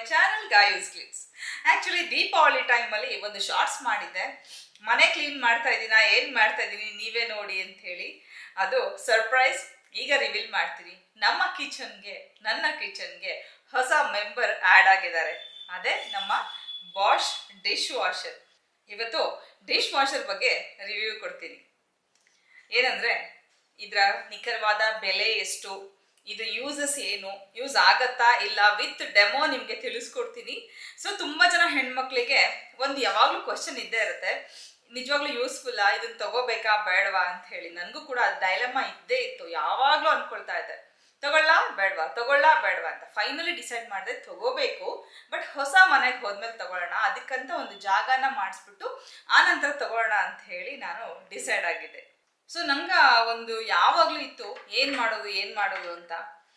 channel guys clips actually Deepavali ಟೈಮಲ್ಲಿ ಒಂದು shorts ಮಾಡಿದ್ದೆ ಮನೆ ಕ್ಲೀನ್ ಮಾಡ್ತಾ ಇದ್ದೀನ ಏನು ಮಾಡ್ತಾ ಇದ್ದೀನಿ ನೀವೇ ನೋಡಿ ಅಂತ ಹೇಳಿ ಅದು ಸರ್ಪ್ರೈಸ್ ಈಗ ರಿವೀಲ್ ಮಾಡ್ತೀನಿ ನಮ್ಮ ಕಿಚನ್ಗೆ ನನ್ನ ಕಿಚನ್ಗೆ ಹೊಸ ಮೆಂಬರ್ ಆ್ಯಡ್ ಆಗಿದ್ದಾರೆ ಅದೇ ನಮ್ಮ ಬಾಷ್ ಡಿಶ್ ವಾಷರ್ ಇವತ್ತು ಡಿಶ್ ವಾಷರ್ ಬಗ್ಗೆ ರಿವ್ಯೂ ಕೊಡ್ತೀನಿ ಏನಂದ್ರೆ ಇದರ ನಿಖರವಾದ ಬೆಲೆ ಎಷ್ಟು ಇದು ಯೂಸಸ್ ಏನು ಯೂಸ್ ಆಗತ್ತಾ ಇಲ್ಲ ವಿತ್ ಡೆಮೋ ನಿಮಗೆ ತಿಳಿಸ್ಕೊಡ್ತೀನಿ ಸೊ ತುಂಬ ಜನ ಹೆಣ್ಮಕ್ಳಿಗೆ ಒಂದು ಯಾವಾಗಲೂ ಕ್ವಶನ್ ಇದ್ದೇ ಇರುತ್ತೆ ನಿಜವಾಗ್ಲೂ ಯೂಸ್ಫುಲ್ಲಾ ಇದನ್ನ ತಗೋಬೇಕಾ ಬೇಡವಾ ಅಂತ ಹೇಳಿ ನನಗೂ ಕೂಡ ಡೈಲಮ ಇದ್ದೇ ಇತ್ತು ಯಾವಾಗಲೂ ಅನ್ಕೊಳ್ತಾ ಇದ್ದೆ ತಗೊಳ್ಳ ಬೇಡವಾ ತಗೊಳ್ಳ ಬೇಡವಾ ಅಂತ ಫೈನಲಿ ಡಿಸೈಡ್ ಮಾಡಿದೆ ತಗೋಬೇಕು ಬಟ್ ಹೊಸ ಮನೆಗೆ ಹೋದ್ಮೇಲೆ ತಗೊಳ್ಳೋಣ ಅದಕ್ಕಂತ ಒಂದು ಜಾಗನ ಮಾಡಿಸ್ಬಿಟ್ಟು ಆ ನಂತರ ತಗೊಳ್ಳೋಣ ಅಂತ ಹೇಳಿ ನಾನು ಡಿಸೈಡ್ ಆಗಿದ್ದೆ ಸೊ ನಂಗ ಒಂದು ಯಾವಾಗಲೂ ಇತ್ತು ಏನು ಮಾಡೋದು ಏನು ಮಾಡೋದು ಅಂತ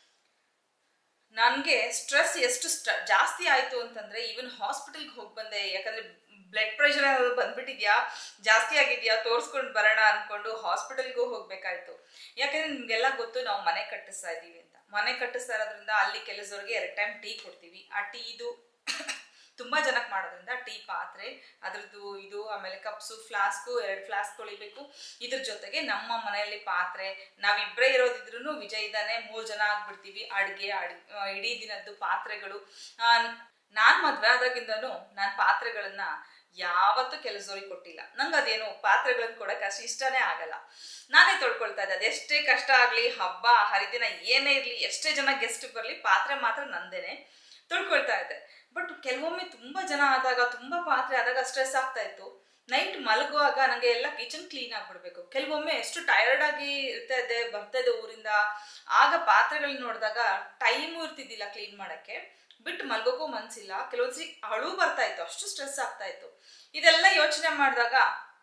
ನನಗೆ ಸ್ಟ್ರೆಸ್ ಎಷ್ಟು ಸ್ಟ್ರ ಜಾಸ್ತಿ ಆಯಿತು ಅಂತಂದರೆ ಈವನ್ ಹಾಸ್ಪಿಟಲ್ಗೆ ಹೋಗಿ ಬಂದೆ ಯಾಕಂದರೆ ಬ್ಲಡ್ ಪ್ರೆಷರ್ ಏನಾದ್ರು ಬಂದ್ಬಿಟ್ಟಿದ್ಯಾ ಜಾಸ್ತಿ ಆಗಿದೆಯಾ ತೋರಿಸ್ಕೊಂಡು ಬರೋಣ ಅಂದ್ಕೊಂಡು ಹಾಸ್ಪಿಟಲ್ಗೂ ಹೋಗಬೇಕಾಯ್ತು ಯಾಕಂದರೆ ನಿಮಗೆಲ್ಲ ಗೊತ್ತು ನಾವು ಮನೆ ಕಟ್ಟಿಸ್ತಾ ಇದ್ದೀವಿ ಅಂತ ಮನೆ ಕಟ್ಟಿಸ್ತಾ ಇರೋದ್ರಿಂದ ಅಲ್ಲಿ ಕೆಲಸದವ್ರಿಗೆ ಎರಡು ಟೈಮ್ ಟೀ ಕೊಡ್ತೀವಿ ಆ ಟೀದು ತುಂಬ ಜನಕ್ಕೆ ಮಾಡೋದ್ರಿಂದ ಟೀ ಪಾತ್ರೆ ಅದ್ರದ್ದು ಇದು ಆಮೇಲೆ ಕಪ್ಸು ಫ್ಲಾಸ್ಕು ಎರಡು ಫ್ಲಾಸ್ಕ್ ತೊಳಿಬೇಕು ಇದ್ರ ಜೊತೆಗೆ ನಮ್ಮ ಮನೆಯಲ್ಲಿ ಪಾತ್ರೆ ನಾವಿಬ್ಬರೇ ಇರೋದಿದ್ರು ವಿಜಯ್ ಇದ್ದಾನೆ ಮೂರು ಜನ ಆಗ್ಬಿಡ್ತೀವಿ ಅಡುಗೆ ಅಡ್ ಇಡೀ ದಿನದ್ದು ಪಾತ್ರೆಗಳು ನಾನು ಮದುವೆ ಆದಾಗಿಂದನೂ ನಾನು ಪಾತ್ರೆಗಳನ್ನ ಯಾವತ್ತೂ ಕೆಲಸದವ್ರಿಗೆ ಕೊಟ್ಟಿಲ್ಲ ನಂಗೆ ಅದೇನು ಪಾತ್ರೆಗಳನ್ನ ಕೊಡಕ್ಕೆ ಅಷ್ಟು ಇಷ್ಟನೇ ಆಗಲ್ಲ ನಾನೇ ತೊಳ್ಕೊಳ್ತಾ ಇದ್ದೆ ಅದೆಷ್ಟೇ ಕಷ್ಟ ಆಗಲಿ ಹಬ್ಬ ಹರಿದಿನ ಏನೇ ಇರಲಿ ಎಷ್ಟೇ ಜನ ಗೆಸ್ಟ್ ಬರಲಿ ಪಾತ್ರೆ ಮಾತ್ರ ನಂದೇನೆ ತೊಳ್ಕೊಳ್ತಾ ಇದ್ದೆ ಬಟ್ ಕೆಲವೊಮ್ಮೆ ತುಂಬ ಜನ ಆದಾಗ ತುಂಬ ಪಾತ್ರೆ ಆದಾಗ ಸ್ಟ್ರೆಸ್ ಆಗ್ತಾ ಇತ್ತು ನೈಟ್ ಮಲಗುವಾಗ ನನಗೆ ಎಲ್ಲ ಕಿಚನ್ ಕ್ಲೀನ್ ಆಗಿಬಿಡ್ಬೇಕು ಕೆಲವೊಮ್ಮೆ ಎಷ್ಟು ಟಯರ್ಡ್ ಆಗಿ ಇರ್ತಾ ಇದ್ದೆ ಬರ್ತಾ ಇದ್ದೆ ಊರಿಂದ ಆಗ ಪಾತ್ರೆಗಳನ್ನ ನೋಡಿದಾಗ ಟೈಮು ಇರ್ತಿದ್ದಿಲ್ಲ ಕ್ಲೀನ್ ಮಾಡೋಕ್ಕೆ ಬಿಟ್ಟು ಮಲ್ಗೋಕ್ಕೂ ಮನ್ಸಿಲ್ಲ ಕೆಲವೊಂದ್ಸರಿ ಅಳು ಬರ್ತಾ ಇತ್ತು ಅಷ್ಟು ಸ್ಟ್ರೆಸ್ ಆಗ್ತಾ ಇತ್ತು ಇದೆಲ್ಲ ಯೋಚನೆ ಮಾಡಿದಾಗ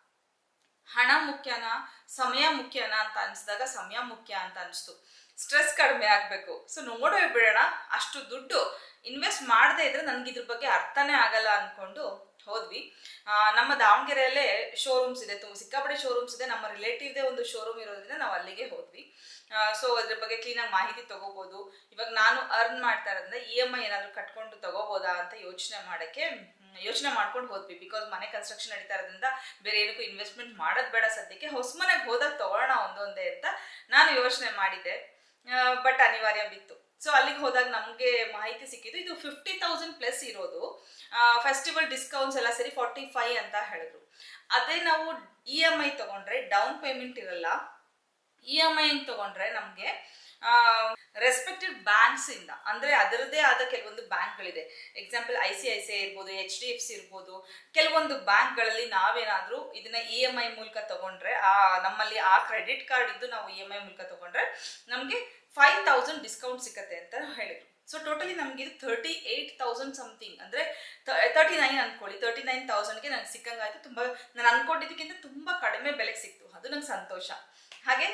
ಹಣ ಮುಖ್ಯನಾ ಸಮಯ ಮುಖ್ಯನಾ ಅಂತ ಅನಿಸಿದಾಗ ಸಮಯ ಮುಖ್ಯ ಅಂತ ಅನಿಸ್ತು ಸ್ಟ್ರೆಸ್ ಕಡಿಮೆ ಆಗಬೇಕು ಸೊ ನೋಡೇ ಬಿಡೋಣ ಅಷ್ಟು ದುಡ್ಡು ಇನ್ವೆಸ್ಟ್ ಮಾಡದೇ ಇದ್ರೆ ನನಗೆ ಇದ್ರ ಬಗ್ಗೆ ಅರ್ಥನೇ ಆಗಲ್ಲ ಅಂದ್ಕೊಂಡು ಹೋದ್ವಿ ನಮ್ಮ ದಾವಣಗೆರೆಯಲ್ಲೇ ಶೋರೂಮ್ಸ್ ಇದೆ ತುಂಬ ಸಿಕ್ಕಾಪಟ್ಟೆ ಶೋರೂಮ್ಸ್ ಇದೆ ನಮ್ಮ ರಿಲೇಟಿವ್ದೇ ಒಂದು ಶೋರೂಮ್ ಇರೋದ್ರಿಂದ ನಾವು ಅಲ್ಲಿಗೆ ಹೋದ್ವಿ ಸೊ ಅದ್ರ ಬಗ್ಗೆ ಕ್ಲೀನಾಗಿ ಮಾಹಿತಿ ತಗೋಬೋದು ಇವಾಗ ನಾನು ಅರ್ನ್ ಮಾಡ್ತಾ ಇರೋದ್ರಿಂದ ಇ ಎಮ್ ಐ ಏನಾದರೂ ಕಟ್ಕೊಂಡು ತಗೋಬೋದಾ ಅಂತ ಯೋಚನೆ ಮಾಡೋಕ್ಕೆ ಯೋಚನೆ ಮಾಡ್ಕೊಂಡು ಹೋದ್ವಿ ಬಿಕಾಸ್ ಮನೆ ಕನ್ಸ್ಟ್ರಕ್ಷನ್ ನಡೀತಾ ಇರೋದ್ರಿಂದ ಬೇರೆ ಏನಕ್ಕೂ ಇನ್ವೆಸ್ಟ್ಮೆಂಟ್ ಮಾಡೋದು ಬೇಡ ಸದ್ಯಕ್ಕೆ ಹೊಸ ಮನೆಗೆ ಹೋದಾಗ ತಗೊಳ್ಳೋಣ ಒಂದೊಂದೇ ಅಂತ ನಾನು ಯೋಚನೆ ಮಾಡಿದ್ದೆ ಬಟ್ ಅನಿವಾರ್ಯ ಬಿತ್ತು ಸೊ ಅಲ್ಲಿಗೆ ಹೋದಾಗ ನಮಗೆ ಮಾಹಿತಿ ಸಿಕ್ಕಿದ್ದು ಇದು ಫಿಫ್ಟಿ ತೌಸಂಡ್ ಪ್ಲಸ್ ಇರೋದು ಫೆಸ್ಟಿವಲ್ ಡಿಸ್ಕೌಂಟ್ಸ್ ಎಲ್ಲ ಸರಿ ಫಾರ್ಟಿ ಫೈವ್ ಅಂತ ಹೇಳಿದ್ರು ಅದೇ ನಾವು ಇ ಎಮ್ ಐ ತಗೊಂಡ್ರೆ ಡೌನ್ ಪೇಮೆಂಟ್ ಇರಲ್ಲ ಇ ಎಮ್ ಐ ತಗೊಂಡ್ರೆ ನಮಗೆ ರೆಸ್ಪೆಕ್ಟೆಡ್ ಬ್ಯಾಂಕ್ಸ್ ಇಂದ ಅಂದ್ರೆ ಅದರದೇ ಆದ ಕೆಲವೊಂದು ಬ್ಯಾಂಕ್ಗಳಿದೆ example I C I C I ಇರ್ಬೋದು ಎಚ್ ಡಿ ಎಫ್ ಸಿ ಇರ್ಬೋದು ಕೆಲವೊಂದು ಬ್ಯಾಂಕ್ಗಳಲ್ಲಿ ನಾವೇನಾದ್ರೂ ಇದನ್ನ ಇ ಎಮ್ ಐ ಮೂಲಕ ತಗೊಂಡ್ರೆ ಆ ನಮ್ಮಲ್ಲಿ ಆ ಕ್ರೆಡಿಟ್ ಕಾರ್ಡ್ ಇದ್ದು ನಾವು ಇ ಎಮ್ ಐ ಮೂಲಕ ತಗೊಂಡ್ರೆ ನಮಗೆ ಫೈವ್ ತೌಸಂಡ್ ಡಿಸ್ಕೌಂಟ್ ಸಿಕ್ಕತ್ತೆ ಅಂತ ಹೇಳಿದ್ರು ಸೊ ಟೋಟಲಿ ನಮ್ಗೆ ಇದು ತರ್ಟಿ ಏಯ್ಟ್ ತೌಸಂಡ್ ಸಮಥಿಂಗ್ ಅಂದರೆ ತರ್ಟಿ ನೈನ್ ಅನ್ಕೊಳ್ಳಿ ತರ್ಟಿ ನೈನ್ ತೌಸಂಡ್ಗೆ ನಂಗೆ ಸಿಕ್ಕಂಗಾಯ್ತು ತುಂಬ ನಾನು ಅನ್ಕೊಂಡಿದ್ದಕ್ಕಿಂತ ತುಂಬ ಕಡಿಮೆ ಬೆಲೆಗೆ ಸಿಕ್ತು ಅದು ನಂಗೆ ಸಂತೋಷ ಹಾಗೆ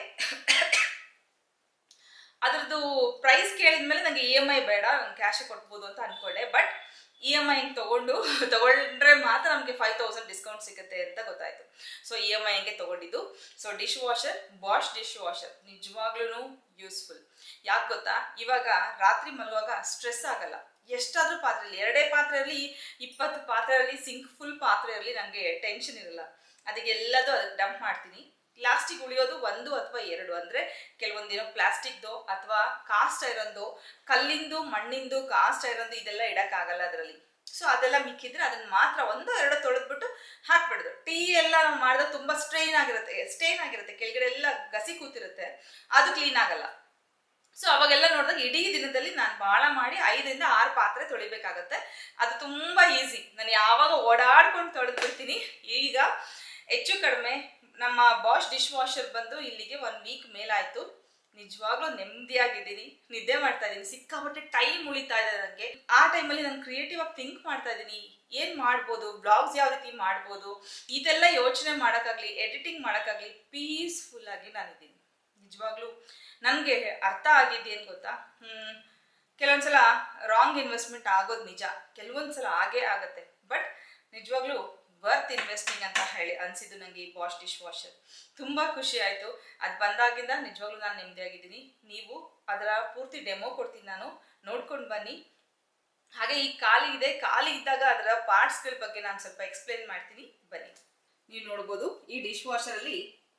ಅದ್ರದ್ದು ಪ್ರೈಸ್ ಕೇಳಿದ್ಮೇಲೆ ನನಗೆ ಇ ಎಮ್ ಐ ಬೇಡ ನಂಗೆ ಕ್ಯಾಶ್ ಕೊಟ್ಬೋದು ಅಂತ ಅನ್ಕೊಂಡೆ ಬಟ್ ಇ ಎಮ್ ಐ ತಗೊಂಡು ತಗೊಂಡ್ರೆ ಮಾತ್ರ ನಮಗೆ ಫೈವ್ ತೌಸಂಡ್ ಡಿಸ್ಕೌಂಟ್ ಸಿಗುತ್ತೆ ಅಂತ ಗೊತ್ತಾಯ್ತು ಸೊ ಇ ಎಮ್ ಐಗೆ ತಗೊಂಡಿದ್ದು so dishwasher Bosch dishwasher ನಿಜವಾಗ್ಲೂ ಯೂಸ್ಫುಲ್ ಯಾಕೆ ಗೊತ್ತಾ ಇವಾಗ ರಾತ್ರಿ ಮಲಗುವಾಗ ಸ್ಟ್ರೆಸ್ ಆಗಲ್ಲ ಎಷ್ಟಾದ್ರೂ ಪಾತ್ರೆ ಇರಲಿ ಎರಡೇ ಪಾತ್ರೆ ಇರಲಿ ಇಪ್ಪತ್ತು ಪಾತ್ರೆ ಇರಲಿ ಸಿಂಕ್ ಫುಲ್ ಪಾತ್ರೆ ಇರಲಿ ನನಗೆ ಟೆನ್ಷನ್ ಇರಲ್ಲ ಅದಕ್ಕೆ ಎಲ್ಲದೂ ಅದಕ್ಕೆ ಡಂಪ್ ಮಾಡ್ತೀನಿ ಪ್ಲಾಸ್ಟಿಕ್ ಉಳಿಯೋದು ಒಂದು ಅಥವಾ ಎರಡು ಅಂದರೆ ಕೆಲವೊಂದಿನ ಪ್ಲಾಸ್ಟಿಕ್ದು ಅಥವಾ ಕಾಸ್ಟ್ ಐರನ್ದು ಕಲ್ಲಿಂದು ಮಣ್ಣಿಂದು ಕಾಸ್ಟ್ ಐರನ್ದು ಇದೆಲ್ಲ ಇಡೋಕ್ಕಾಗಲ್ಲ ಅದರಲ್ಲಿ ಸೊ ಅದೆಲ್ಲ ಮಿಕ್ಕಿದ್ರೆ ಅದನ್ನ ಮಾತ್ರ ಒಂದು ಎರಡು ತೊಳೆದ್ಬಿಟ್ಟು ಹಾಕ್ಬಿಡೋದು ಟೀ ಎಲ್ಲ ನಾವು ಮಾಡಿದ್ರೆ ತುಂಬ ಸ್ಟ್ರೈನ್ ಆಗಿರುತ್ತೆ ಸ್ಟೇನ್ ಆಗಿರುತ್ತೆ ಕೆಳಗಡೆ ಎಲ್ಲ ಗಸಿ ಕೂತಿರುತ್ತೆ ಅದು ಕ್ಲೀನ್ ಆಗಲ್ಲ ಸೊ ಅವಾಗೆಲ್ಲ ನೋಡಿದಾಗ ಇಡೀ ದಿನದಲ್ಲಿ ನಾನು ಭಾಳ ಮಾಡಿ ಐದರಿಂದ ಆರು ಪಾತ್ರೆ ತೊಳಿಬೇಕಾಗತ್ತೆ ಅದು ತುಂಬ ಈಸಿ ನಾನು ಯಾವಾಗ ಓಡಾಡ್ಕೊಂಡು ತೊಳೆದು ಬಿಡ್ತೀನಿ ಈಗ ಹೆಚ್ಚು ಕಡಿಮೆ ನಮ್ಮ ಬಾಷ್ ಡಿಶ್ ವಾಷರ್ ಬಂದು ಇಲ್ಲಿಗೆ ಒನ್ ವೀಕ್ ಮೇಲಾಯಿತು ನಿಜವಾಗ್ಲೂ ನೆಮ್ಮದಿಯಾಗಿದ್ದೀನಿ ನಿದ್ದೆ ಮಾಡ್ತಾ ಇದ್ದೀನಿ ಸಿಕ್ಕಾಪಟ್ಟೆ ಟೈಮ್ ಉಳಿತಾ ಇದೆ ನನಗೆ ಆ ಟೈಮಲ್ಲಿ ನಾನು ಕ್ರಿಯೇಟಿವ್ ಆಗಿ ಥಿಂಕ್ ಮಾಡ್ತಾ ಇದ್ದೀನಿ ಏನು ಮಾಡ್ಬೋದು ಬ್ಲಾಗ್ಸ್ ಯಾವ ರೀತಿ ಮಾಡ್ಬೋದು ಇದೆಲ್ಲ ಯೋಚನೆ ಮಾಡೋಕ್ಕಾಗಲಿ ಎಡಿಟಿಂಗ್ ಮಾಡೋಕ್ಕಾಗಲಿ ಪೀಸ್ಫುಲ್ ಆಗಿ ನಾನಿದ್ದೀನಿ ನಿಜವಾಗ್ಲೂ ನನಗೆ ಅರ್ಥ ಆಗಿದ್ದು ಏನು ಗೊತ್ತಾ ಕೆಲವೊಂದ್ಸಲ ರಾಂಗ್ ಇನ್ವೆಸ್ಟ್ಮೆಂಟ್ ಆಗೋದು ನಿಜ ಕೆಲವೊಂದ್ಸಲ ಆಗೇ ಆಗತ್ತೆ ಬಟ್ ನಿಜವಾಗ್ಲೂ ವರ್ತ್ ಇನ್ವೆಸ್ಟಿಂಗ್ ಅಂತ ಹೇಳಿ ಅನಿಸಿದ್ದು ನನಗೆ ಈ ಬಾಷ್ ಡಿಶ್ ವಾಷರ್ ತುಂಬ ಖುಷಿ ಆಯಿತು ಅದು ಬಂದಾಗಿಂದ ನಿಜವಾಗ್ಲೂ ನಾನು ನೆಮ್ಮದಿಯಾಗಿದ್ದೀನಿ ನೀವು ಅದರ ಪೂರ್ತಿ ಡೆಮೋ ಕೊಡ್ತೀನಿ ನಾನು ನೋಡ್ಕೊಂಡು ಬನ್ನಿ ಹಾಗೆ ಈ ಖಾಲಿ ಇದೆ ಖಾಲಿ ಇದ್ದಾಗ ಅದರ ಪಾರ್ಟ್ಸ್ಗಳ ಬಗ್ಗೆ ನಾನು ಸ್ವಲ್ಪ ಎಕ್ಸ್ಪ್ಲೇನ್ ಮಾಡ್ತೀನಿ ಬನ್ನಿ ನೀವು ನೋಡ್ಬೋದು ಈ ಡಿಶ್ ವಾಷರಲ್ಲಿ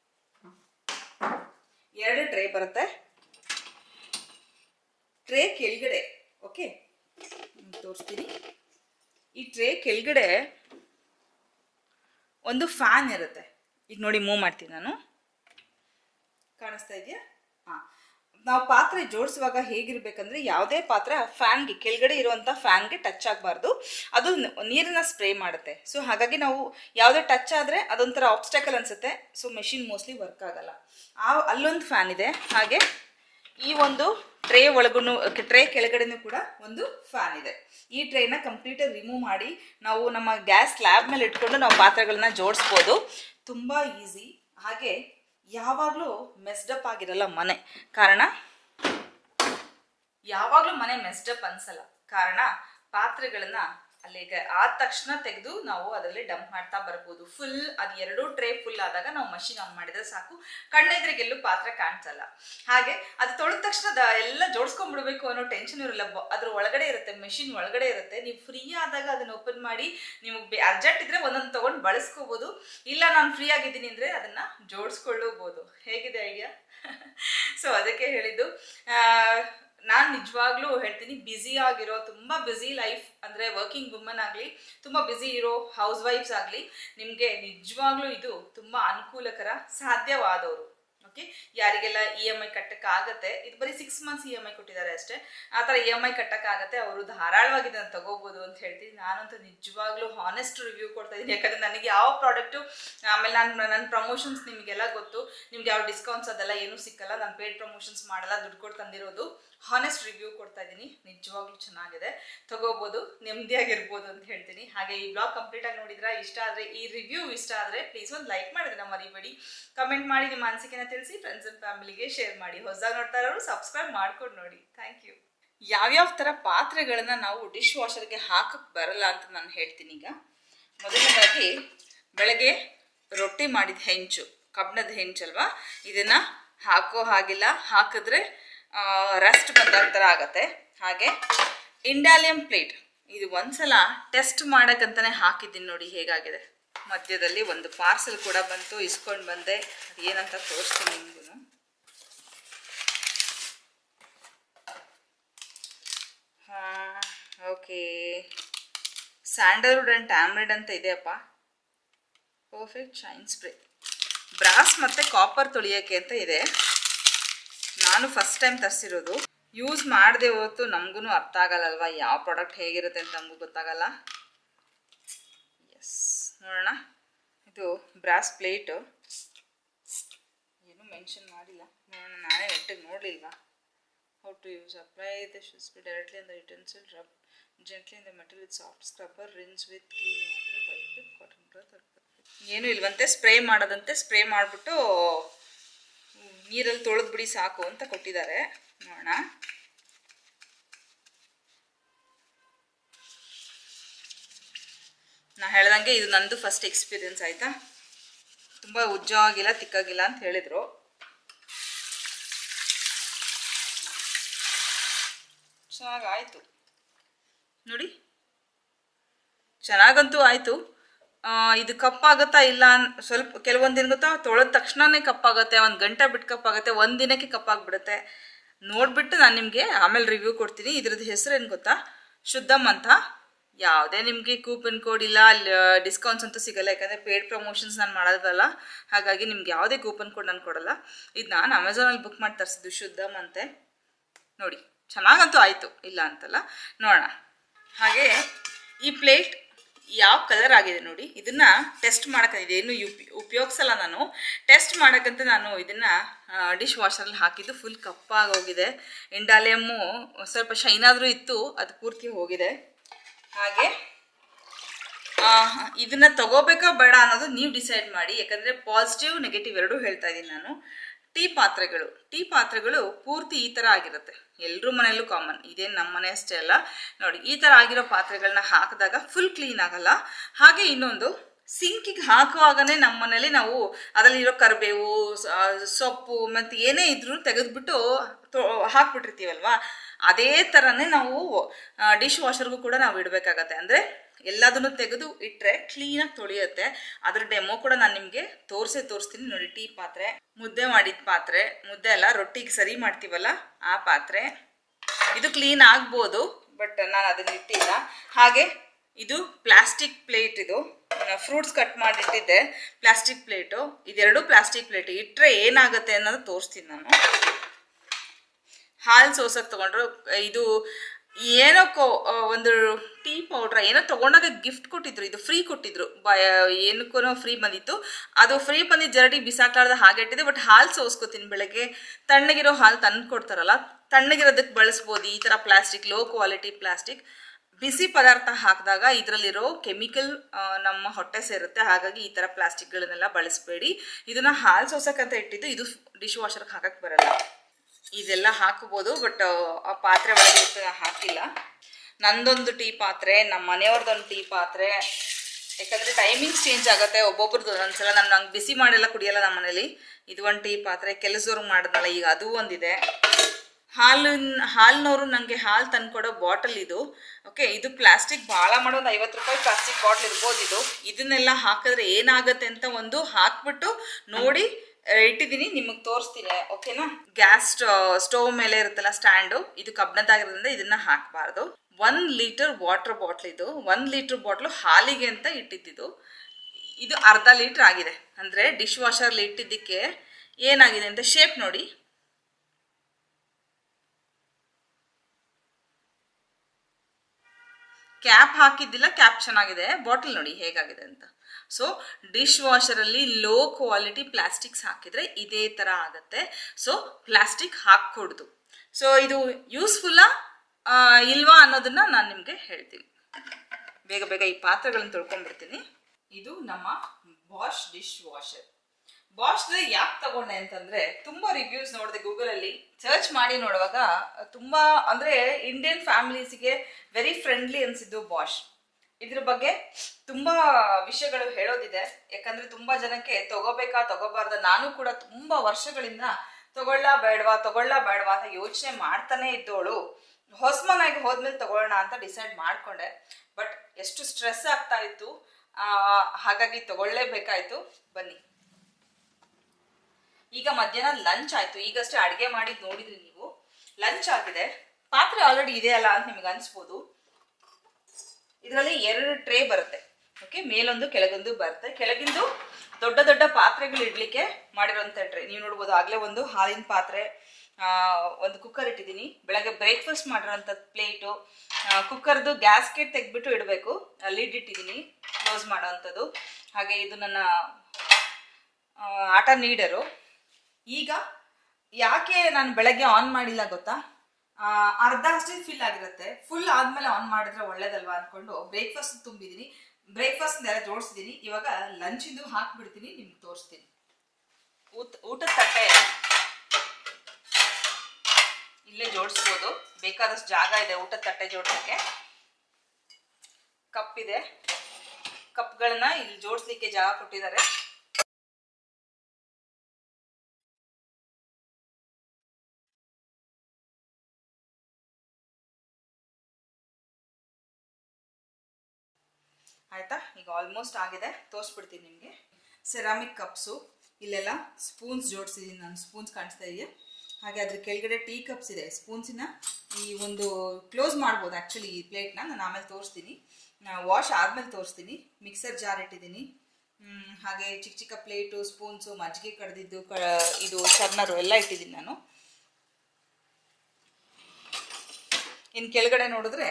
ಎರಡು ಟ್ರೇ ಬರುತ್ತೆ ಟ್ರೇ ಕೆಳಗಡೆ ಓಕೆ ತೋರಿಸ್ತೀನಿ ಈ ಟ್ರೇ ಕೆಳಗಡೆ ಒಂದು ಫ್ಯಾನ್ ಇರುತ್ತೆ ಈಗ ನೋಡಿ ಮೂವ್ ಮಾಡ್ತೀನಿ ನಾನು ಕಾಣಿಸ್ತಾ ಇದೆಯಾ ಹಾಂ ನಾವು ಪಾತ್ರೆ ಜೋಡಿಸುವಾಗ ಹೇಗಿರ್ಬೇಕಂದ್ರೆ ಯಾವುದೇ ಪಾತ್ರೆ ಆ ಫ್ಯಾನ್ಗೆ ಕೆಳಗಡೆ ಇರುವಂಥ ಫ್ಯಾನ್ಗೆ ಟಚ್ ಆಗಬಾರ್ದು ಅದು ನ- ನೀರನ್ನ ಸ್ಪ್ರೇ ಮಾಡುತ್ತೆ ಸೊ ಹಾಗಾಗಿ ನಾವು ಯಾವುದೇ ಟಚ್ ಆದರೆ ಅದೊಂಥರ ಆಬ್ಸ್ಟಕಲ್ ಅನ್ಸುತ್ತೆ ಸೊ ಮೆಷಿನ್ ಮೋಸ್ಟ್ಲಿ ವರ್ಕ್ ಆಗಲ್ಲ ಆ ಅಲ್ಲೊಂದು ಫ್ಯಾನ್ ಇದೆ ಹಾಗೆ ಈ ಒಂದು ಟ್ರೇ ಒಳಗೂ ಟ್ರೇ ಕೆಳಗಡೆನೂ ಕೂಡ ಒಂದು ಫ್ಯಾನ್ ಇದೆ ಈ ಟ್ರೇನ ಕಂಪ್ಲೀಟಾಗಿ ರಿಮೂವ್ ಮಾಡಿ ನಾವು ನಮ್ಮ ಗ್ಯಾಸ್ ಸ್ಲ್ಯಾಬ್ ಮೇಲೆ ಇಟ್ಕೊಂಡು ನಾವು ಪಾತ್ರೆಗಳನ್ನ ಜೋಡಿಸ್ಬೋದು ತುಂಬ ಈಸಿ ಹಾಗೆ ಯಾವಾಗಲೂ ಮೆಸ್ಡಪ್ ಆಗಿರಲ್ಲ ಮನೆ ಕಾರಣ ಯಾವಾಗಲೂ ಮನೆ ಮೆಸ್ಡಪ್ ಅನ್ಸಲ್ಲ ಕಾರಣ ಪಾತ್ರೆಗಳನ್ನ ಅಲ್ಲಿಗೆ ಆದ ತಕ್ಷಣ ತೆಗೆದು ನಾವು ಅದರಲ್ಲಿ ಡಂಪ್ ಮಾಡ್ತಾ ಬರ್ಬೋದು ಫುಲ್ ಅದು ಎರಡೂ ಟ್ರೇ ಫುಲ್ ಆದಾಗ ನಾವು ಮಷಿನ್ ಆನ್ ಮಾಡಿದ್ರೆ ಸಾಕು ಕಣ್ಣೆದ್ರಿಗೆಲ್ಲೂ ಪಾತ್ರೆ ಕಾಣಿಸಲ್ಲ ಹಾಗೆ ಅದು ತೊಳೆದ ತಕ್ಷಣ ಅದ ಎಲ್ಲ ಜೋಡಿಸ್ಕೊಂಡ್ಬಿಡ್ಬೇಕು ಅನ್ನೋ ಟೆನ್ಷನ್ ಇರಲ್ಲ ಬ- ಅದ್ರ ಒಳಗಡೆ ಇರುತ್ತೆ ಮೆಷಿನ್ ಒಳಗಡೆ ಇರುತ್ತೆ ನೀವು ಫ್ರೀ ಆದಾಗ ಅದನ್ನ ಓಪನ್ ಮಾಡಿ ನಿಮಗೆ ಅರ್ಜೆಂಟ್ ಇದ್ರೆ ಒಂದೊಂದು ತಗೊಂಡು ಬಳಸ್ಕೋಬಹುದು ಇಲ್ಲ ನಾನು ಫ್ರೀ ಆಗಿದ್ದೀನಿ ಅಂದ್ರೆ ಅದನ್ನ ಜೋಡಿಸ್ಕೊಳ್ಳಬಹುದು ಹೇಗಿದೆ ಐಡಿಯಾ ಸೊ ಅದಕ್ಕೆ ಹೇಳಿದ್ದು ನಾನು ನಿಜವಾಗ್ಲೂ ಹೇಳ್ತೀನಿ ಬ್ಯುಸಿ ಆಗಿರೋ ತುಂಬ ಬ್ಯುಸಿ ಲೈಫ್ ಅಂದರೆ ವರ್ಕಿಂಗ್ ವುಮನ್ ಆಗಲಿ ತುಂಬ ಬ್ಯುಸಿ ಇರೋ ಹೌಸ್ ವೈಫ್ಸ್ ಆಗಲಿ ನಿಮಗೆ ನಿಜವಾಗ್ಲೂ ಇದು ತುಂಬ ಅನುಕೂಲಕರ ಸಾಧ್ಯವಾದವರು ಓಕೆ ಯಾರಿಗೆಲ್ಲ ಇ ಎಮ್ ಐ ಕಟ್ಟಕ್ಕಾಗತ್ತೆ ಇದು ಬರೀ six months E M I ಕೊಟ್ಟಿದ್ದಾರೆ ಅಷ್ಟೇ ಆ ಥರ ಇ ಎಮ್ ಐ ಕಟ್ಟಕ್ಕಾಗತ್ತೆ ಅವರು ಧಾರಾಳವಾಗಿ ಇದನ್ನು ತಗೋಬೋದು ಅಂತ ಹೇಳ್ತೀನಿ ನಾನಂತೂ ನಿಜವಾಗ್ಲೂ ಹಾನೆಸ್ಟ್ ರಿವ್ಯೂ ಕೊಡ್ತಾ ಇದ್ದೀನಿ ಯಾಕಂದರೆ ನನಗೆ ಯಾವ ಪ್ರಾಡಕ್ಟು ಆಮೇಲೆ ನಾನು ನನ್ನ ಪ್ರಮೋಷನ್ಸ್ ನಿಮಗೆಲ್ಲ ಗೊತ್ತು ನಿಮ್ಗೆ ಯಾವ ಡಿಸ್ಕೌಂಟ್ಸ್ ಅದೆಲ್ಲ ಏನೂ ಸಿಕ್ಕಲ್ಲ ನಾನು ಪೇಡ್ ಪ್ರಮೋಷನ್ಸ್ ಮಾಡಲ್ಲ ದುಡ್ಡು ಕೊಟ್ಟು ತಂದಿರೋದು ಹಾನೆಸ್ಟ್ ರಿವ್ಯೂ ಕೊಡ್ತಾ ಇದ್ದೀನಿ ನಿಜವಾಗ್ಲೂ ಚೆನ್ನಾಗಿದೆ ತಗೋಬೋದು ನೆಮ್ಮದಿಯಾಗಿರ್ಬೋದು ಅಂತ ಹೇಳ್ತೀನಿ ಹಾಗೆ ಈ ಬ್ಲಾಗ್ ಕಂಪ್ಲೀಟ್ ಆಗಿ ನೋಡಿದ್ರೆ ಇಷ್ಟ ಆದರೆ ಈ ರಿವ್ಯೂ ಇಷ್ಟ ಆದರೆ ಪ್ಲೀಸ್ ಒಂದು ಲೈಕ್ ಮಾಡಿದ್ರೆ ಮರಿಬೇಡಿ ಕಮೆಂಟ್ ಮಾಡಿ ನಿಮ್ಮ ಅನಿಸಿಕೆನ ತಿಳಿಸಿ ಫ್ರೆಂಡ್ಸ್ ಅಂಡ್ ಫ್ಯಾಮಿಲಿಗೆ ಶೇರ್ ಮಾಡಿ ಹೊಸದಾಗಿ ನೋಡ್ತಾ ಇರೋರು ಸಬ್ಸ್ಕ್ರೈಬ್ ಮಾಡ್ಕೊಂಡು ನೋಡಿ ಥ್ಯಾಂಕ್ ಯು ಯಾವ್ಯಾವ ಥರ ಪಾತ್ರೆಗಳನ್ನ ನಾವು ಡಿಶ್ ವಾಷರ್ಗೆ ಹಾಕಕ್ಕೆ ಬರಲ್ಲ ಅಂತ ನಾನು ಹೇಳ್ತೀನಿ ಈಗ ಮೊದಲನೇದಾಗಿ ಬೆಳಗ್ಗೆ ರೊಟ್ಟಿ ಮಾಡಿದ ಹೆಂಚು ಕಬ್ಬಣದ ಹೆಂಚಲ್ವಾ ಇದನ್ನ ಹಾಕೋ ಹಾಗಿಲ್ಲ ಹಾಕಿದ್ರೆ ರಸ್ಟ್ ಬಂದಾಗ ಥರ ಆಗತ್ತೆ ಹಾಗೆ ಇಂಡಾಲಿಯಂ ಪ್ಲೇಟ್ ಇದು ಒಂದ್ಸಲ ಟೆಸ್ಟ್ ಮಾಡಕ್ಕಂತಾನೆ ಹಾಕಿದ್ದೀನಿ ನೋಡಿ ಹೇಗಾಗಿದೆ ಮಧ್ಯದಲ್ಲಿ ಒಂದು ಪಾರ್ಸೆಲ್ ಕೂಡ ಬಂತು ಇಸ್ಕೊಂಡು ಬಂದೆ ಅದು ಏನಂತ ತೋರಿಸ್ತೀನಿ ನಿಮಗೂ ಹಾಂ ಓಕೆ ಸ್ಯಾಂಡಲ್ವುಡ್ ಆ್ಯಂಡ್ ಟ್ಯಾಮ್ರಿಡ್ ಅಂತ ಇದೆಯಪ್ಪ ಪರ್ಫೆಕ್ಟ್ ಶೈನ್ ಸ್ಪ್ರೇ ಬ್ರಾಸ್ ಮತ್ತು ಕಾಪರ್ ತೊಳಿಯೋಕ್ಕೆ ಅಂತ ಇದೆ ನಾನು ಫಸ್ಟ್ ಟೈಮ್ ತರಿಸಿರೋದು ಯೂಸ್ ಮಾಡದೆ ಹೊತ್ತು ನಮಗೂ ಅರ್ಥ ಆಗಲ್ಲಲ್ವಾ ಯಾವ ಪ್ರಾಡಕ್ಟ್ ಹೇಗಿರುತ್ತೆ ಅಂತ ನಮಗೂ ಗೊತ್ತಾಗಲ್ಲ ಎಸ್ ನೋಡೋಣ ಇದು ಬ್ರಾಸ್ ಪ್ಲೇಟು ಏನು ಮೆನ್ಷನ್ ಮಾಡಿಲ್ಲ ನೋಡೋಣ ನಾನೇ ಒಟ್ಟಿಗೆ ನೋಡಲಿಲ್ವಾ how to use apply the shoes directly in the utensil rub gently in the metal with soft scrubber rinse with clean water wipe with cotton cloth ಏನು ಇಲ್ವಂತೆ ಸ್ಪ್ರೇ ಮಾಡೋದಂತೆ ಸ್ಪ್ರೇ ಮಾಡಿಬಿಟ್ಟು ನೀರಲ್ಲಿ ತೊಳೆದ್ಬಿಡಿ ಸಾಕು ಅಂತ ಕೊಟ್ಟಿದ್ದಾರೆ ನೋಡೋಣ ನಾ ಹೇಳ್ದಂಗೆ ಇದು ನಂದು ಫಸ್ಟ್ ಎಕ್ಸ್ಪೀರಿಯನ್ಸ್ ಆಯಿತಾ ತುಂಬ ಉಜ್ಜವಾಗಿಲ್ಲ ತಿಕ್ಕಾಗಿಲ್ಲ ಅಂತ ಹೇಳಿದರು ಚೆನ್ನಾಗಾಯಿತು ನೋಡಿ ಚೆನ್ನಾಗಂತೂ ಆಯಿತು ಇದು ಕಪ್ಪಾಗುತ್ತಾ ಇಲ್ಲ ಅನ್ ಸ್ವಲ್ಪ ಕೆಲವೊಂದು ದಿನ ಗೊತ್ತಾ ತೊಳೆದ ತಕ್ಷಣನೇ ಕಪ್ಪಾಗುತ್ತೆ ಒಂದು ಗಂಟೆ ಬಿಟ್ಟು ಕಪ್ಪಾಗುತ್ತೆ ಒಂದು ದಿನಕ್ಕೆ ಕಪ್ಪಾಗ್ಬಿಡುತ್ತೆ ನೋಡಿಬಿಟ್ಟು ನಾನು ನಿಮಗೆ ಆಮೇಲೆ ರಿವ್ಯೂ ಕೊಡ್ತೀನಿ ಇದ್ರದ್ದು ಹೆಸರು ಏನು ಗೊತ್ತಾ ಶುದ್ಧಮ್ ಅಂತ ಯಾವುದೇ ನಿಮಗೆ ಕೂಪನ್ ಕೋಡ್ ಇಲ್ಲ ಡಿಸ್ಕೌಂಟ್ಸ್ ಅಂತೂ ಸಿಗಲ್ಲ ಯಾಕಂದರೆ ಪೇಡ್ ಪ್ರಮೋಷನ್ಸ್ ನಾನು ಮಾಡೋದಲ್ಲ ಹಾಗಾಗಿ ನಿಮ್ಗೆ ಯಾವುದೇ ಕೂಪನ್ ಕೋಡ್ ನಾನು ಕೊಡಲ್ಲ ಇದು ನಾನು ಅಮೆಝಾನಲ್ಲಿ ಬುಕ್ ಮಾಡಿ ತರಿಸಿದ್ದು ಶುದ್ಧಮ್ ಅಂತೆ ನೋಡಿ ಚೆನ್ನಾಗಂತೂ ಆಯಿತು ಇಲ್ಲ ಅಂತಲ್ಲ ನೋಡೋಣ ಹಾಗೆ ಈ ಪ್ಲೇಟ್ ಯಾವ ಕಲರ್ ಆಗಿದೆ ನೋಡಿ ಇದನ್ನ ಟೆಸ್ಟ್ ಮಾಡಕ್ಕೆ ಇದೇನು ಉಪ್ ಉಪಯೋಗಿಸಲ್ಲ ನಾನು ಟೆಸ್ಟ್ ಮಾಡೋಕ್ಕಂತ ನಾನು ಇದನ್ನ ಡಿಶ್ ವಾಷರಲ್ಲಿ ಹಾಕಿದ್ದು ಫುಲ್ ಕಪ್ಪಾಗಿ ಹೋಗಿದೆ ಇಂಡಾಲಿಯಮ್ಮು ಸ್ವಲ್ಪ ಶೈನ್ ಆದರೂ ಇತ್ತು ಅದು ಪೂರ್ತಿ ಹೋಗಿದೆ ಹಾಗೆ ಆ, ಇದನ್ನ ತಗೋಬೇಕಾ ಬೇಡ ಅನ್ನೋದು ನೀವು ಡಿಸೈಡ್ ಮಾಡಿ ಯಾಕಂದ್ರೆ ಪಾಸಿಟಿವ್ ನೆಗೆಟಿವ್ ಎರಡೂ ಹೇಳ್ತಾ ಇದ್ದೀನಿ ನಾನು ಟೀ ಪಾತ್ರೆಗಳು ಟೀ ಪಾತ್ರೆಗಳು ಪೂರ್ತಿ ಈ ಥರ ಆಗಿರುತ್ತೆ ಎಲ್ಲರೂ ಮನೆಯಲ್ಲೂ ಕಾಮನ್ ಇದೇನು ನಮ್ಮ ಮನೆ ಅಷ್ಟೇ ಅಲ್ಲ ನೋಡಿ ಈ ಥರ ಆಗಿರೋ ಪಾತ್ರೆಗಳನ್ನ ಹಾಕಿದಾಗ ಫುಲ್ ಕ್ಲೀನ್ ಆಗಲ್ಲ ಹಾಗೆ ಇನ್ನೊಂದು ಸಿಂಕಿಗೆ ಹಾಕುವಾಗನೇ ನಮ್ಮ ಮನೇಲಿ ನಾವು ಅದರಲ್ಲಿರೋ ಕರಿಬೇವು ಸ- ಸೊಪ್ಪು ಮತ್ತು ಏನೇ ಇದ್ರೂ ತೆಗೆದ್ಬಿಟ್ಟು ತೊ ಹಾಕ್ಬಿಟ್ಟಿರ್ತೀವಲ್ವಾ ಅದೇ ಥರನೇ ನಾವು ಡಿಶ್ ವಾಷರ್ಗೂ ಕೂಡ ನಾವು ಇಡಬೇಕಾಗತ್ತೆ ಅಂದರೆ ಎಲ್ಲದನ್ನು ತೆಗೆದು ಇಟ್ಟರೆ ಕ್ಲೀನಾಗಿ ತೊಳೆಯುತ್ತೆ ಅದ್ರ ಡೆಮೋ ಕೂಡ ನಾನು ನಿಮಗೆ ತೋರಿಸೇ ತೋರಿಸ್ತೀನಿ ನೋಡಿ ಟೀ ಪಾತ್ರೆ ಮುದ್ದೆ ಮಾಡಿದ ಪಾತ್ರೆ ಮುದ್ದೆ ಅಲ್ಲ ರೊಟ್ಟಿಗೆ ಸರಿ ಮಾಡ್ತೀವಲ್ಲ ಆ ಪಾತ್ರೆ ಇದು ಕ್ಲೀನ್ ಆಗ್ಬೋದು ಬಟ್ ನಾನು ಅದನ್ನ ಇಟ್ಟಿಲ್ಲ ಹಾಗೆ ಇದು ಪ್ಲಾಸ್ಟಿಕ್ ಪ್ಲೇಟ್ ಇದು ಫ್ರೂಟ್ಸ್ ಕಟ್ ಮಾಡಿಟ್ಟಿದ್ದೆ ಪ್ಲಾಸ್ಟಿಕ್ ಪ್ಲೇಟು ಇದೆರಡು ಪ್ಲಾಸ್ಟಿಕ್ ಪ್ಲೇಟ್ ಇಟ್ಟರೆ ಏನಾಗುತ್ತೆ ಅನ್ನೋದು ತೋರಿಸ್ತೀನಿ ನಾನು ಹಾಲು ಸೋಸಕ್ಕೆ ತಗೊಂಡ್ರು ಇದು ಏನಕ್ಕೋ ಆ, ಒಂದು ಟೀ ಪೌಡ್ರ ಏನೋ ತಗೊಂಡಾಗ ಗಿಫ್ಟ್ ಕೊಟ್ಟಿದ್ರು ಇದು ಫ್ರೀ ಕೊಟ್ಟಿದ್ರು ಬ ಏನಕ್ಕೂ ಫ್ರೀ ಬಂದಿತ್ತು ಅದು ಫ್ರೀ ಬಂದಿದ್ದು ಜರಡಿ ಬಿಸಾಕ್ಲಾರ್ದ ಹಾಗೆ ಇಟ್ಟಿದೆ ಬಟ್ ಹಾಲು ಸೋಸ್ಕೋತೀನಿ ಬೆಳಗ್ಗೆ ತಣ್ಣಗಿರೋ ಹಾಲು ತಂದು ಕೊಡ್ತಾರಲ್ಲ ತಣ್ಣಗಿರೋದಕ್ಕೆ ಬಳಸ್ಬೋದು ಈ ಥರ ಪ್ಲಾಸ್ಟಿಕ್ ಲೋ ಕ್ವಾಲಿಟಿ ಪ್ಲಾಸ್ಟಿಕ್ ಬಿಸಿ ಪದಾರ್ಥ ಹಾಕಿದಾಗ ಇದರಲ್ಲಿರೋ ಕೆಮಿಕಲ್ ನಮ್ಮ ಹೊಟ್ಟೆ ಸೇರುತ್ತೆ ಹಾಗಾಗಿ ಈ ಥರ ಪ್ಲಾಸ್ಟಿಕ್ಗಳನ್ನೆಲ್ಲ ಬಳಸಬೇಡಿ ಇದನ್ನ ಹಾಲು ಸೋಸಕ್ಕಂತ ಇಟ್ಟಿದ್ದು ಇದು ಡಿಶ್ ವಾಷರ್ಗೆ ಹಾಕಕ್ಕೆ ಬರಲ್ಲ ಇದೆಲ್ಲ ಹಾಕಬಹುದು ಬಟ್ ಆ ಪಾತ್ರೆ ಒಳಗೆ ಇತ್ತು ನಾನ್ ಹಾಕಿಲ್ಲ ನಂದೊಂದು ಟೀ ಪಾತ್ರೆ ನಮ್ಮ ಮನೆಯವ್ರದ್ದೊಂದು ಟೀ ಪಾತ್ರೆ ಯಾಕಂದ್ರೆ ಟೈಮಿಂಗ್ಸ್ ಚೇಂಜ್ ಆಗುತ್ತೆ ಒಬ್ಬೊಬ್ರದ್ದು ಒಂದ್ಸಲ ನಾನು ನಂಗೆ ಬಿಸಿ ಮಾಡಿಲ್ಲ ಕುಡಿಯಲ್ಲ ನಮ್ಮ ಮನೇಲಿ ಇದು ಒಂದು ಟೀ ಪಾತ್ರೆ ಕೆಲಸದವ್ರಿಗೆ ಮಾಡಿದ್ನಲ್ಲ ಈಗ ಅದು ಒಂದಿದೆ ಹಾಲಿನ ಹಾಲಿನವರು ನನಗೆ ಹಾಲು ತಂದ್ಕೊಡೋ ಬಾಟಲ್ ಇದು ಓಕೆ ಇದು ಪ್ಲಾಸ್ಟಿಕ್ ಭಾಳ ಮಾಡೋ ಒಂದು ಐವತ್ತು ರೂಪಾಯಿ ಪ್ಲಾಸ್ಟಿಕ್ ಬಾಟ್ಲ್ ಇರ್ಬೋದು ಇದು ಇದನ್ನೆಲ್ಲ ಹಾಕಿದ್ರೆ ಏನಾಗುತ್ತೆ ಅಂತ ಒಂದು ಹಾಕ್ಬಿಟ್ಟು ನೋಡಿ ಆ, ಇಟ್ಟಿದ್ದೀನಿ ನಿಮಗೆ ತೋರಿಸ್ತೀನಿ ಓಕೆನಾ ಗ್ಯಾಸ್ ಸ್ಟೋವ್ ಮೇಲೆ ಇರುತ್ತಲ್ಲ ಸ್ಟ್ಯಾಂಡು ಇದು ಕಬ್ಬಣದಾಗಿರೋದ್ರಿಂದ ಇದನ್ನ ಹಾಕಬಾರ್ದು ಒನ್ ಲೀಟರ್ ವಾಟರ್ ಬಾಟ್ಲ್ ಇದು ಒನ್ ಲೀಟರ್ ಬಾಟ್ಲು ಹಾಲಿಗೆ ಅಂತ ಇಟ್ಟಿದ್ದು ಇದು ಅರ್ಧ ಲೀಟರ್ ಆಗಿದೆ ಅಂದರೆ ಡಿಶ್ ವಾಷರ್ಲಿ ಇಟ್ಟಿದ್ದಕ್ಕೆ ಏನಾಗಿದೆ ಅಂತ ಶೇಪ್ ನೋಡಿ ಕ್ಯಾಪ್ ಹಾಕಿದ್ದಿಲ್ಲ ಕ್ಯಾಪ್ ಚೆನ್ನಾಗಿದೆ ಬಾಟಲ್ ನೋಡಿ ಹೇಗಾಗಿದೆ ಅಂತ ಸೊ ಡಿಶ್ ವಾಷರಲ್ಲಿ ಲೋ ಕ್ವಾಲಿಟಿ ಪ್ಲಾಸ್ಟಿಕ್ಸ್ ಹಾಕಿದ್ರೆ ಇದೇ ಥರ ಆಗುತ್ತೆ ಸೊ ಪ್ಲಾಸ್ಟಿಕ್ ಹಾಕ್ಕೊಡ್ದು ಸೊ ಇದು ಯೂಸ್ಫುಲ್ಲಾ ಇಲ್ವಾ ಅನ್ನೋದನ್ನ ನಾನು ನಿಮಗೆ ಹೇಳ್ತೀನಿ ಬೇಗ ಬೇಗ ಈ ಪಾತ್ರೆಗಳನ್ನ ತೊಳ್ಕೊಂಡ್ಬಿಡ್ತೀನಿ ಇದು ನಮ್ಮ ಬಾಷ್ ಡಿಶ್ ವಾಷರ್ ಬಾಷ್ ಯಾಕೆ ತಗೊಂಡೆ ಅಂತಂದ್ರೆ ತುಂಬಾ ರಿವ್ಯೂಸ್ ನೋಡಿದೆ ಗೂಗಲ್ ಅಲ್ಲಿ ಸರ್ಚ್ ಮಾಡಿ ನೋಡುವಾಗ ತುಂಬಾ ಅಂದ್ರೆ ಇಂಡಿಯನ್ ಫ್ಯಾಮಿಲೀಸ್ಗೆ ವೆರಿ ಫ್ರೆಂಡ್ಲಿ ಅನ್ಸಿದ್ದು ಬಾಷ್ ಇದ್ರ ಬಗ್ಗೆ ತುಂಬಾ ವಿಷಯಗಳು ಹೇಳೋದಿದೆ ಯಾಕಂದ್ರೆ ತುಂಬಾ ಜನಕ್ಕೆ ತಗೋಬೇಕಾ ತಗೋಬಾರ್ದ ನಾನು ಕೂಡ ತುಂಬಾ ವರ್ಷಗಳಿಂದ ತಗೊಳ್ಳ ಬೇಡವಾ ತಗೊಳ್ಳ ಬೇಡವಾ ಅಂತ ಯೋಚನೆ ಮಾಡ್ತಾನೆ ಇದ್ದೋಳು ಹೊಸಮನಾಗಿ ಹೋದ್ಮೇಲೆ ತಗೊಳ್ಳೋಣ ಅಂತ ಡಿಸೈಡ್ ಮಾಡ್ಕೊಂಡೆ ಬಟ್ ಎಷ್ಟು ಸ್ಟ್ರೆಸ್ ಆಗ್ತಾ ಇತ್ತು ಆ, ಹಾಗಾಗಿ ತಗೊಳ್ಳೇಬೇಕಾಯ್ತು ಬನ್ನಿ ಈಗ ಮಧ್ಯಾಹ್ನ ಲಂಚ್ ಆಯ್ತು ಈಗಷ್ಟೇ ಅಡುಗೆ ಮಾಡಿ ನೋಡಿದ್ರಿ ನೀವು ಲಂಚ್ ಆಗಿದೆ ಪಾತ್ರೆ ಆಲ್ರೆಡಿ ಇದೆಯಲ್ಲ ಅಂತ ನಿಮ್ಗೆ ಅನ್ಸ್ಬೋದು ಇದರಲ್ಲಿ ಎರಡು ಟ್ರೇ ಬರುತ್ತೆ ಓಕೆ ಮೇಲೊಂದು ಕೆಳಗೊಂದು ಬರುತ್ತೆ ಕೆಳಗಿಂದು ದೊಡ್ಡ ದೊಡ್ಡ ಪಾತ್ರೆಗಳು ಇಡ್ಲಿಕ್ಕೆ ಮಾಡಿರೋಂಥ ಟ್ರೇ ನೀವು ನೋಡ್ಬೋದು ಆಗಲೇ ಒಂದು ಹಾಲಿನ ಪಾತ್ರೆ ಆ, ಒಂದು ಕುಕ್ಕರ್ ಇಟ್ಟಿದ್ದೀನಿ ಬೆಳಗ್ಗೆ ಬ್ರೇಕ್ಫಾಸ್ಟ್ ಮಾಡಿರೋಂಥ ಪ್ಲೇಟು ಕುಕ್ಕರ್ದು ಗ್ಯಾಸ್ಕೆಟ್ ತೆಗೆದ್ಬಿಟ್ಟು ಇಡಬೇಕು ಲಿಡ್ ಇಟ್ಟಿದ್ದೀನಿ ಕ್ಲೋಸ್ ಮಾಡೋವಂಥದ್ದು ಹಾಗೆ ಇದು ನನ್ನ ಆ, ಆಟ ನೀಡರು ಈಗ ಯಾಕೆ ನಾನು ಬೆಳಗ್ಗೆ ಆನ್ ಮಾಡಿಲ್ಲ ಗೊತ್ತಾ ಆ, ಅರ್ಧ ಅಷ್ಟೇ ಫಿಲ್ ಆಗಿರುತ್ತೆ ಫುಲ್ ಆದ್ಮೇಲೆ ಆನ್ ಮಾಡಿದ್ರೆ ಒಳ್ಳೇದಲ್ವಾ ಅನ್ಕೊಂಡು ಬ್ರೇಕ್ಫಾಸ್ಟ್ ತುಂಬಿದ್ದೀನಿ ಬ್ರೇಕ್ಫಾಸ್ಟ್ ಎಲ್ಲ ಜೋಡಿಸಿದ್ದೀನಿ ಇವಾಗ ಲಂಚಿಂದು ಹಾಕ್ಬಿಡ್ತೀನಿ ನಿಮ್ಗೆ ತೋರಿಸ್ತೀನಿ ಊಟ ಊಟದ ತಟ್ಟೆ ಇಲ್ಲೇ ಜೋಡಿಸ್ಬೋದು ಬೇಕಾದಷ್ಟು ಜಾಗ ಇದೆ ಊಟದ ತಟ್ಟೆ ಜೋಡಿಸೋಕ್ಕೆ ಕಪ್ ಇದೆ ಕಪ್ಗಳನ್ನ ಇಲ್ಲಿ ಜೋಡಿಸ್ಲಿಕ್ಕೆ ಜಾಗ ಕೊಟ್ಟಿದ್ದಾರೆ ಆಯ್ತಾ ಈಗ ಆಲ್ಮೋಸ್ಟ್ ಆಗಿದೆ ತೋರಿಸ್ಬಿಡ್ತೀನಿ ನಿಮಗೆ ಸೆರಾಮಿಕ್ ಕಪ್ಸು ಇಲ್ಲೆಲ್ಲ ಸ್ಪೂನ್ಸ್ ಜೋಡಿಸಿದ್ದೀನಿ ನಾನು ಸ್ಪೂನ್ಸ್ ಕಾಣಿಸ್ತಾ ಇದೆಯಾ ಹಾಗೆ ಅದ್ರ ಕೆಳಗಡೆ ಟೀ ಕಪ್ಸ್ ಇದೆ ಸ್ಪೂನ್ಸಿನ ಈ ಒಂದು ಕ್ಲೋಸ್ ಮಾಡ್ಬೋದು ಆ್ಯಕ್ಚುಲಿ ಈ ಪ್ಲೇಟ್ನ ನಾನು ಆಮೇಲೆ ತೋರಿಸ್ತೀನಿ ವಾಶ್ ಆದಮೇಲೆ ತೋರಿಸ್ತೀನಿ ಮಿಕ್ಸರ್ ಜಾರ್ ಇಟ್ಟಿದ್ದೀನಿ ಹ್ಮ್, ಹಾಗೆ ಚಿಕ್ಕ ಚಿಕ್ಕ ಪ್ಲೇಟು ಸ್ಪೂನ್ಸು ಮಜ್ಜಿಗೆ ಕಡ್ದಿದ್ದು ಕ ಇದು ಚರ್ನರು ಎಲ್ಲ ಇಟ್ಟಿದ್ದೀನಿ ನಾನು ಇನ್ನು ಕೆಳಗಡೆ ನೋಡಿದ್ರೆ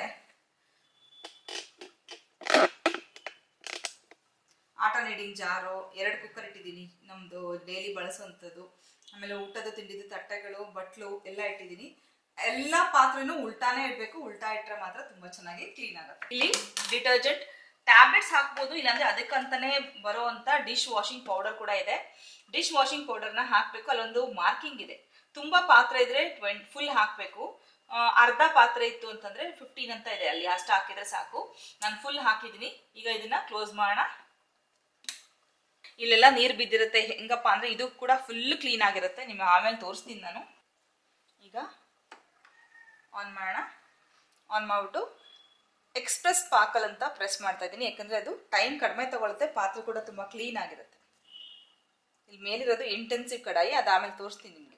ಆಟ ನೀಡಿಂಗ್ ಜಾರು ಎರಡು ಕುಕ್ಕರ್ ಇಟ್ಟಿದ್ದೀನಿ ನಮ್ಮದು ಡೈಲಿ ಬಳಸುವಂಥದ್ದು ಆಮೇಲೆ ಊಟದ ತಿಂಡಿದ್ದು ತಟ್ಟೆಗಳು ಬಟ್ಲು ಎಲ್ಲ ಇಟ್ಟಿದ್ದೀನಿ ಎಲ್ಲ ಪಾತ್ರೆನೂ ಉಲ್ಟಾನೇ ಇಡಬೇಕು ಉಲ್ಟಾ ಇಟ್ಟರೆ ಮಾತ್ರ ತುಂಬ ಚೆನ್ನಾಗಿ ಕ್ಲೀನ್ ಆಗುತ್ತೆ ಇಲ್ಲಿ ಡಿಟರ್ಜೆಂಟ್ ಟ್ಯಾಬ್ಲೆಟ್ಸ್ ಹಾಕ್ಬೋದು ಇಲ್ಲಾಂದ್ರೆ ಅದಕ್ಕಂತಾನೆ ಬರುವಂತ ಡಿಶ್ ವಾಷಿಂಗ್ ಪೌಡರ್ ಕೂಡ ಇದೆ ಡಿಶ್ ವಾಷಿಂಗ್ ಪೌಡರ್ನ ಹಾಕಬೇಕು ಅಲ್ಲೊಂದು ಮಾರ್ಕಿಂಗ್ ಇದೆ ತುಂಬಾ ಪಾತ್ರೆ ಇದ್ರೆ ಟ್ವೆಂಟ್ ಫುಲ್ ಹಾಕಬೇಕು ಅರ್ಧ ಪಾತ್ರೆ ಇತ್ತು ಅಂತಂದ್ರೆ ಫಿಫ್ಟೀನ್ ಅಂತ ಇದೆ ಅಲ್ಲಿ ಅಷ್ಟು ಹಾಕಿದ್ರೆ ಸಾಕು ನಾನು ಫುಲ್ ಹಾಕಿದ್ದೀನಿ ಈಗ ಇದನ್ನ ಕ್ಲೋಸ್ ಮಾಡೋಣ ಇಲ್ಲೆಲ್ಲ ನೀರು ಬಿದ್ದಿರುತ್ತೆ ಹೆಂಗಪ್ಪ ಅಂದ್ರೆ ಇದು ಕೂಡ ಫುಲ್ ಕ್ಲೀನ್ ಆಗಿರುತ್ತೆ ನಿಮಗೆ ಆಮೇಲೆ ತೋರಿಸ್ತೀನಿ ನಾನು ಈಗ ಆನ್ ಮಾಡೋಣ ಆನ್ ಮಾಡಿಬಿಟ್ಟು ಎಕ್ಸ್ಪ್ರೆಸ್ ಪಾಕಲ್ ಅಂತ ಪ್ರೆಸ್ ಮಾಡ್ತಾ ಇದ್ದೀನಿ ಯಾಕಂದರೆ ಅದು ಟೈಮ್ ಕಡಿಮೆ ತಗೊಳುತ್ತೆ ಪಾತ್ರೆ ಕೂಡ ತುಂಬ ಕ್ಲೀನ್ ಆಗಿರುತ್ತೆ ಇಲ್ಲಿ ಮೇಲಿರೋದು ಇಂಟೆನ್ಸಿವ್ ಕಡಾಯಿ ಅದಾಮೇಲೆ ತೋರಿಸ್ತೀನಿ ನಿಮಗೆ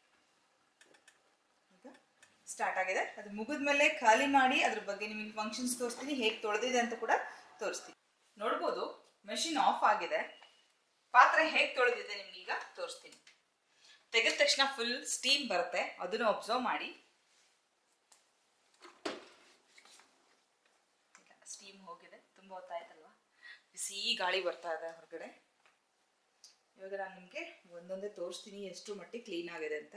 ಈಗ ಸ್ಟಾರ್ಟ್ ಆಗಿದೆ ಅದು ಮುಗಿದ್ಮೇಲೆ ಖಾಲಿ ಮಾಡಿ ಅದ್ರ ಬಗ್ಗೆ ನಿಮಗೆ ಫಂಕ್ಷನ್ಸ್ ತೋರಿಸ್ತೀನಿ ಹೇಗೆ ತೊಳೆದಿದೆ ಅಂತ ಕೂಡ ತೋರಿಸ್ತೀನಿ ನೋಡ್ಬೋದು ಮೆಷಿನ್ ಆಫ್ ಆಗಿದೆ ಪಾತ್ರೆ ಹೇಗೆ ತೊಳೆದಿದೆ ನಿಮ್ಗೆ ಈಗ ತೋರಿಸ್ತೀನಿ ತೆಗೆದ ತಕ್ಷಣ ಫುಲ್ ಸ್ಟೀಮ್ ಬರುತ್ತೆ ಅದನ್ನು ಅಬ್ಸರ್ವ್ ಮಾಡಿ ಸ್ಟೀಮ್ ಹೋಗಿದೆ ತುಂಬ ಹೊತ್ತಾಯ್ತಲ್ವಾ ಬಿಸಿ ಗಾಳಿ ಬರ್ತಾ ಇದೆ ಹೊರಗಡೆ ಇವಾಗ ನಾನು ನಿಮಗೆ ಒಂದೊಂದೇ ತೋರಿಸ್ತೀನಿ ಎಷ್ಟು ಮಟ್ಟಿಗೆ ಕ್ಲೀನ್ ಆಗಿದೆ ಅಂತ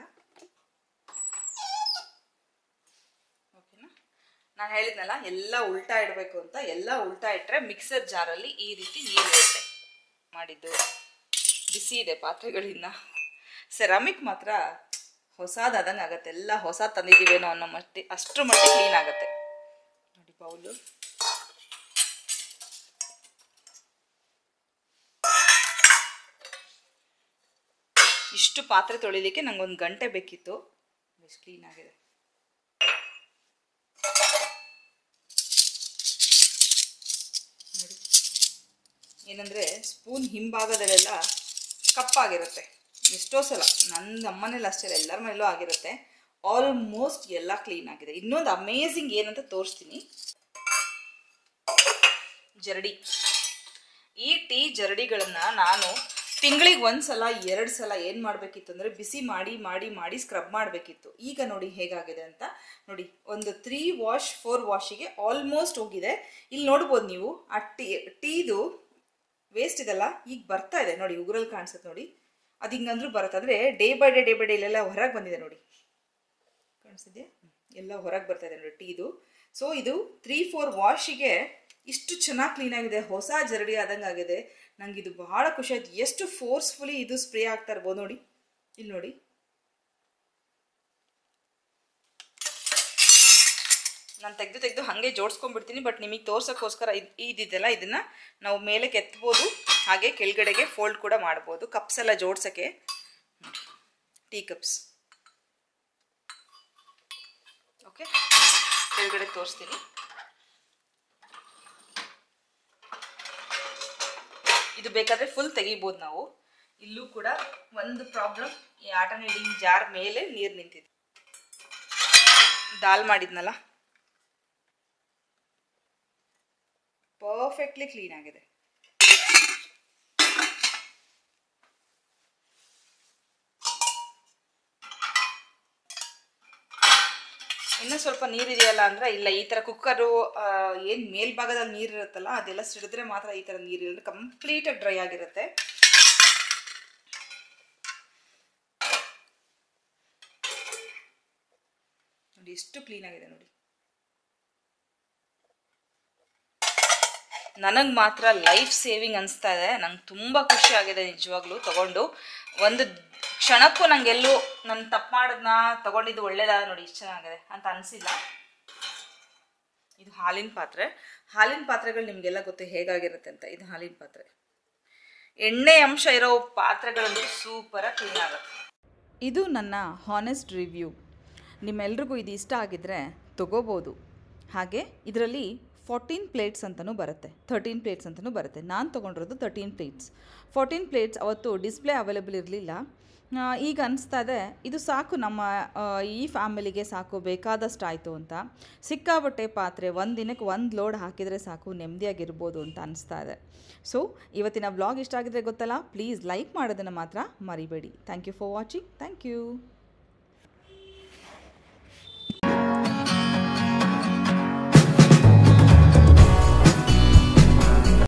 ಓಕೆನಾ ನಾನು ಹೇಳಿದ್ನಲ್ಲ ಎಲ್ಲ ಉಲ್ಟಾ ಇಡಬೇಕು ಅಂತ ಎಲ್ಲ ಉಲ್ಟಾ ಇಟ್ಟರೆ ಮಿಕ್ಸರ್ ಜಾರಲ್ಲಿ ಈ ರೀತಿ ನೀರು ಇರುತ್ತೆ ಮಾಡಿದ್ದು ಬಿಸಿ ಇದೆ ಪಾತ್ರೆಗಳಿಂದ ಸೆರಾಮಿಕ್ ಮಾತ್ರ ಹೊಸದಾದಂಗೆ ಆಗುತ್ತೆ ಎಲ್ಲ ಹೊಸ ತಂದಿದ್ದೀವೇನೋ ಅನ್ನೋ ಮಟ್ಟಿ ಅಷ್ಟರ ಮಟ್ಟಿಗೆ ಕ್ಲೀನ್ ಆಗುತ್ತೆ ನೋಡಿ ಬೌಲು ಇಷ್ಟು ಪಾತ್ರೆ ತೊಳಿಲಿಕ್ಕೆ ನಂಗೆ ಒಂದು ಗಂಟೆ ಬೇಕಿತ್ತು ಎಷ್ಟು ಕ್ಲೀನ್ ಆಗಿದೆ ನೋಡಿ ಏನಂದರೆ ಸ್ಪೂನ್ ಹಿಂಭಾಗದಲ್ಲೆಲ್ಲ ಕಪ್ಪಾಗಿರುತ್ತೆ ಎಷ್ಟೋ ಸಲ ನನ್ನ ಅಮ್ಮನೇಲಿ ಅಷ್ಟೇ ಅಲ್ಲ ಎಲ್ಲರ ಮನೇಲೂ ಆಗಿರುತ್ತೆ ಆಲ್ಮೋಸ್ಟ್ ಎಲ್ಲ ಕ್ಲೀನ್ ಆಗಿದೆ ಇನ್ನೊಂದು ಅಮೇಝಿಂಗ್ ಏನಂತ ತೋರಿಸ್ತೀನಿ ಜರಡಿ ಈ ಟೀ ಜರಡಿಗಳನ್ನು ನಾನು ತಿಂಗಳಿಗೆ ಒಂದು ಸಲ ಎರಡು ಸಲ ಏನು ಮಾಡಬೇಕಿತ್ತು ಅಂದರೆ ಬಿಸಿ ಮಾಡಿ ಮಾಡಿ ಮಾಡಿ ಸ್ಕ್ರಬ್ ಮಾಡಬೇಕಿತ್ತು ಈಗ ನೋಡಿ ಹೇಗಾಗಿದೆ ಅಂತ ನೋಡಿ ಒಂದು ತ್ರೀ ವಾಶ್ ಫೋರ್ ವಾಶಿಗೆ ಆಲ್ಮೋಸ್ಟ್ ಹೋಗಿದೆ ಇಲ್ಲಿ ನೋಡ್ಬೋದು ನೀವು ಆ ಟೀ ಟೀದು ವೇಸ್ಟ್ ಇದೆಲ್ಲ ಈಗ ಬರ್ತಾ ಇದೆ ನೋಡಿ ಉಗುರಲ್ಲಿ ಕಾಣಿಸುತ್ತೆ ನೋಡಿ ಅದು ಹಿಂಗಂದ್ರೂ ಬರುತ್ತೆ ಅಂದರೆ day by day day by day ಇಲ್ಲೆಲ್ಲ ಹೊರಗೆ ಬಂದಿದೆ ನೋಡಿ ಕಾಣಿಸಿದ್ಯಾ ಎಲ್ಲ ಹೊರಗೆ ಬರ್ತಾ ಇದೆ ನೋಡಿ ಟೀದು ಸೊ ಇದು ತ್ರೀ ಫೋರ್ ವಾಶಿಗೆ ಇಷ್ಟು ಚೆನ್ನಾಗಿ ಕ್ಲೀನ್ ಆಗಿದೆ ಹೊಸ ಜರಡಿ ಆದಂಗೆ ಆಗಿದೆ ನಂಗೆ ಇದು ಬಹಳ ಖುಷಿ ಆಯ್ತು ಎಷ್ಟು ಫೋರ್ಸ್ಫುಲಿ ಇದು ಸ್ಪ್ರೇ ಆಗ್ತಾ ಇರ್ಬೋದು ನೋಡಿ ಇಲ್ಲಿ ನೋಡಿ ನಾನು ತೆಗೆದು ತೆಗೆದು ಹಾಗೆ ಜೋಡಿಸ್ಕೊಂಡ್ಬಿಡ್ತೀನಿ ಬಟ್ ನಿಮಗೆ ತೋರ್ಸೋಕ್ಕೋಸ್ಕರ ಇದು ಇದಿದೆಲ್ಲ ಇದನ್ನು ನಾವು ಮೇಲೆ ಕೆತ್ಬೋದು ಹಾಗೆ ಕೆಳಗಡೆಗೆ ಫೋಲ್ಡ್ ಕೂಡ ಮಾಡ್ಬೋದು ಕಪ್ಸ್ ಎಲ್ಲ ಜೋಡ್ಸೋಕ್ಕೆ ಟೀ ಕಪ್ಸ್ ಓಕೆ ಕೆಳಗಡೆ ತೋರಿಸ್ತೀನಿ ಇದು ಬೇಕಾದರೆ ಫುಲ್ ತೆಗಿಬೋದು ನಾವು ಇಲ್ಲೂ ಕೂಡ ಒಂದು ಪ್ರಾಬ್ಲಮ್ ಈ ಆಟ ನೀಡಿಂಗ್ ಜಾರ್ ಮೇಲೆ ನೀರು ನಿಂತಿದೆ ದಾಲ್ ಮಾಡಿದ್ನಲ್ಲ ಪರ್ಫೆಕ್ಟ್ಲಿ ಕ್ಲೀನ್ ಆಗಿದೆ ಇನ್ನೂ ಸ್ವಲ್ಪ ನೀರಿದೆಯಲ್ಲ ಅಂದರೆ ಇಲ್ಲ ಈ ಥರ ಕುಕ್ಕರು ಏನು ಮೇಲ್ಭಾಗದಲ್ಲಿ ನೀರು ಇರುತ್ತಲ್ಲ ಅದೆಲ್ಲ ಸಿಡಿದ್ರೆ ಮಾತ್ರ ಈ ಥರ ನೀರು ಇರುತ್ತೆ ಕಂಪ್ಲೀಟಾಗಿ ಡ್ರೈ ಆಗಿರುತ್ತೆ ನೋಡಿ ಎಷ್ಟು ಕ್ಲೀನ್ ಆಗಿದೆ ನೋಡಿ ನನಗೆ ಮಾತ್ರ ಲೈಫ್ ಸೇವಿಂಗ್ ಅನಿಸ್ತಾ ಇದೆ ನಂಗೆ ತುಂಬ ಖುಷಿ ಆಗಿದೆ ನಿಜವಾಗ್ಲೂ ತಗೊಂಡು ಒಂದು ಕ್ಷಣಕ್ಕೂ ನಂಗೆಲ್ಲೂ ನಾನು ತಪ್ಪು ಮಾಡೋದನ್ನ ತಗೊಂಡಿದ್ದು ಒಳ್ಳೇದ ನೋಡಿ ಇಷ್ಟು ಚೆನ್ನಾಗಿದೆ ಅಂತ ಅನಿಸಿಲ್ಲ ಇದು ಹಾಲಿನ ಪಾತ್ರೆ ಹಾಲಿನ ಪಾತ್ರೆಗಳು ನಿಮಗೆಲ್ಲ ಗೊತ್ತು ಹೇಗಾಗಿರುತ್ತೆ ಅಂತ ಇದು ಹಾಲಿನ ಪಾತ್ರೆ ಎಣ್ಣೆ ಅಂಶ ಇರೋ ಪಾತ್ರೆಗಳಂತೂ ಸೂಪರಾಗಿ ಕ್ಲೀನ್ ಆಗುತ್ತೆ ಇದು ನನ್ನ ಹಾನೆಸ್ಟ್ ರಿವ್ಯೂ ನಿಮ್ಮೆಲ್ರಿಗೂ ಇದು ಇಷ್ಟ ಆಗಿದ್ದರೆ ತಗೋಬೋದು ಹಾಗೆ ಇದರಲ್ಲಿ ಫೋರ್ಟೀನ್ ಪ್ಲೇಟ್ಸ್ ಅಂತಲೂ ಬರುತ್ತೆ ಥರ್ಟೀನ್ ಪ್ಲೇಟ್ಸ್ ಅಂತಲೂ ಬರುತ್ತೆ ನಾನು ತೊಗೊಂಡಿರೋದು ತರ್ಟೀನ್ ಪ್ಲೇಟ್ಸ್ ಫೋರ್ಟೀನ್ ಪ್ಲೇಟ್ಸ್ ಅವತ್ತು ಡಿಸ್ಪ್ಲೇ ಅವೈಲೇಬಲ್ ಇರಲಿಲ್ಲ ಈಗ ಅನಿಸ್ತಾ ಇದೆ ಇದು ಸಾಕು ನಮ್ಮ ಆ, ಈ ಫ್ಯಾಮಿಲಿಗೆ ಸಾಕು ಬೇಕಾದಷ್ಟು ಆಯಿತು ಅಂತ ಸಿಕ್ಕಾಬಟ್ಟೆ ಪಾತ್ರೆ ಒಂದು ದಿನಕ್ಕೆ ಒಂದು ಲೋಡ್ ಹಾಕಿದರೆ ಸಾಕು ನೆಮ್ಮದಿಯಾಗಿರ್ಬೋದು ಅಂತ ಅನಿಸ್ತಾ ಇದೆ ಸೊ ಇವತ್ತಿನ ಬ್ಲಾಗ್ ಇಷ್ಟ ಆಗಿದ್ರೆ ಗೊತ್ತಲ್ಲ ಪ್ಲೀಸ್ ಲೈಕ್ ಮಾಡೋದನ್ನು ಮಾತ್ರ ಮರಿಬೇಡಿ thank you for watching thank you